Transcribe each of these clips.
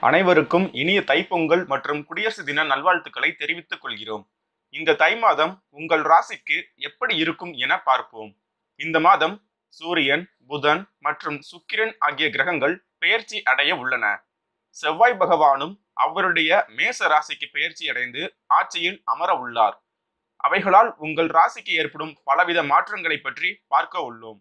அனைவருக்கும் இனிய தைப்பொங்கல் மற்றும் குடியரசு தின நல்வாழ்த்துக்களை தெரிவித்துக் கொள்கிறோம் இந்த தை மாதம் உங்கள் ராசிக்கு எப்படி இருக்கும் என பார்ப்போம் இந்த மாதம் சூரியன் புதன் மற்றும் சுக்கிரன் ஆகிய கிரகங்கள் பெயர்ச்சி அடைய உள்ளன செவ்வாய் பகவானும் அவருடைய மேச ராசிக்கு பெயர்ச்சி அடைந்து ஆட்சியில் அமர உள்ளார் அவைகளால் உங்கள் ராசிக்கு ஏற்படும் பலவித மாற்றங்களை பற்றி பார்க்க உள்ளோம்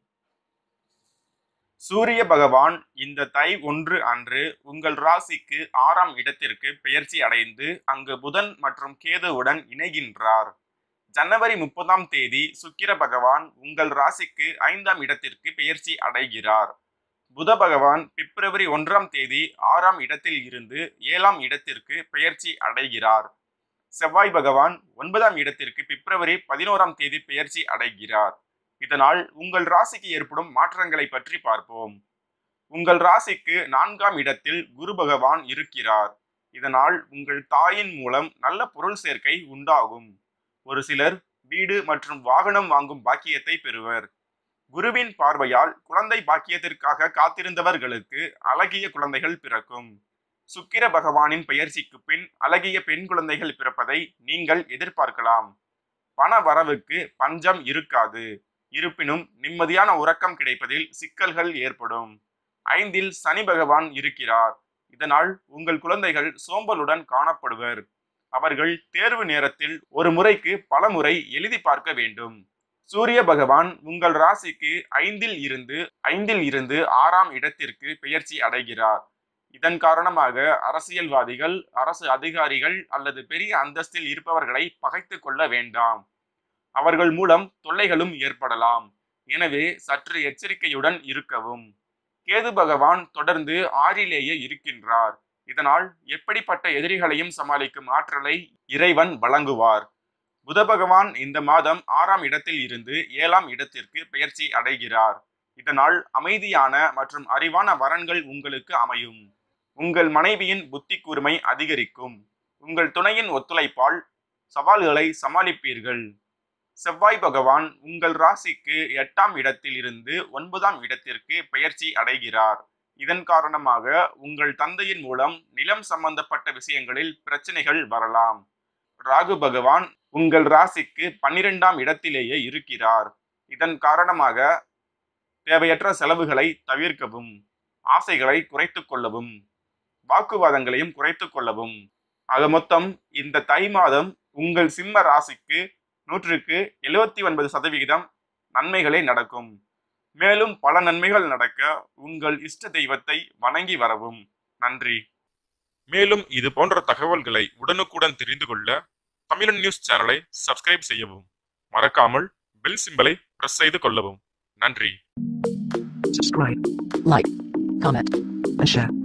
சூரிய பகவான் இந்த தை ஒன்று அன்று உங்கள் ராசிக்கு ஆறாம் இடத்திற்கு பெயர்ச்சி அடைந்து அங்கு புதன் மற்றும் கேதுவுடன் இணைகின்றார் ஜனவரி முப்பதாம் தேதி சுக்கிர பகவான் உங்கள் ராசிக்கு ஐந்தாம் இடத்திற்கு பெயர்ச்சி அடைகிறார் புத பகவான் பிப்ரவரி ஒன்றாம் தேதி ஆறாம் இடத்தில் இருந்து ஏழாம் இடத்திற்கு பெயர்ச்சி அடைகிறார் செவ்வாய் பகவான் ஒன்பதாம் இடத்திற்கு பிப்ரவரி பதினோராம் தேதி பெயர்ச்சி அடைகிறார் இதனால் உங்கள் ராசிக்கு ஏற்படும் மாற்றங்களை பற்றி பார்ப்போம் உங்கள் ராசிக்கு நான்காம் இடத்தில் குரு பகவான் இருக்கிறார் இதனால் உங்கள் தாயின் மூலம் நல்ல பொருள் சேர்க்கை உண்டாகும் ஒரு சிலர் வீடு மற்றும் வாகனம் வாங்கும் பாக்கியத்தை பெறுவர் குருவின் பார்வையால் குழந்தை பாக்கியத்திற்காக காத்திருந்தவர்களுக்கு அழகிய குழந்தைகள் பிறக்கும் சுக்கிர பகவானின் பெயர்ச்சிக்கு பின் அழகிய பெண் குழந்தைகள் பிறப்பதை நீங்கள் எதிர்பார்க்கலாம் பண வரவுக்கு பஞ்சம் இருக்காது இருப்பினும் நிம்மதியான உறக்கம் கிடைப்பதில் சிக்கல்கள் ஏற்படும் ஐந்தில் சனி பகவான் இருக்கிறார் இதனால் உங்கள் குழந்தைகள் சோம்பலுடன் காணப்படுவர் அவர்கள் தேர்வு நேரத்தில் ஒரு முறைக்கு பல முறை எழுதி பார்க்க வேண்டும் சூரிய பகவான் உங்கள் ராசிக்கு ஐந்தில் இருந்து ஐந்தில் இருந்து ஆறாம் இடத்திற்கு பெயர்ச்சி அடைகிறார் இதன் காரணமாக அரசியல்வாதிகள் அரசு அதிகாரிகள் அல்லது பெரிய அந்தஸ்தில் இருப்பவர்களை பகைத்து கொள்ள வேண்டாம் அவர்கள் மூலம் தொல்லைகளும் ஏற்படலாம் எனவே சற்று எச்சரிக்கையுடன் இருக்கவும் கேது பகவான் தொடர்ந்து ஆறிலேயே இருக்கின்றார் இதனால் எப்படிப்பட்ட எதிரிகளையும் சமாளிக்கும் ஆற்றலை இறைவன் வழங்குவார் புத பகவான் இந்த மாதம் ஆறாம் இடத்தில் இருந்து ஏழாம் இடத்திற்கு பெயர்ச்சி அடைகிறார் இதனால் அமைதியான மற்றும் அறிவான வரன்கள் உங்களுக்கு அமையும் உங்கள் மனைவியின் புத்தி கூர்மை அதிகரிக்கும் உங்கள் துணையின் ஒத்துழைப்பால் சவால்களை சமாளிப்பீர்கள் செவ்வாய் பகவான் உங்கள் ராசிக்கு எட்டாம் இடத்தில் இருந்து ஒன்பதாம் இடத்திற்கு பெயர்ச்சி அடைகிறார் இதன் காரணமாக உங்கள் தந்தையின் மூலம் நிலம் சம்பந்தப்பட்ட விஷயங்களில் பிரச்சனைகள் வரலாம் ராகு பகவான் உங்கள் ராசிக்கு பன்னிரெண்டாம் இடத்திலேயே இருக்கிறார் இதன் காரணமாக தேவையற்ற செலவுகளை தவிர்க்கவும் ஆசைகளை குறைத்துக் கொள்ளவும் வாக்குவாதங்களையும் குறைத்துக் கொள்ளவும் ஆக மொத்தம் இந்த தை மாதம் உங்கள் சிம்ம ராசிக்கு நூற்றுக்கு எழுபத்தி ஒன்பது சதவிகிதம் நன்மைகளே நடக்கும் மேலும் பல நன்மைகள் நடக்க உங்கள் இஷ்ட தெய்வத்தை வணங்கி வரவும் நன்றி மேலும் இது போன்ற தகவல்களை உடனுக்குடன் தெரிந்து கொள்ள தமிழன் நியூஸ் சேனலை சப்ஸ்கிரைப் செய்யவும் மறக்காமல் பெல் சிம்பலை பிரஸ் செய்து கொள்ளவும் நன்றி subscribe, like, comment, and share.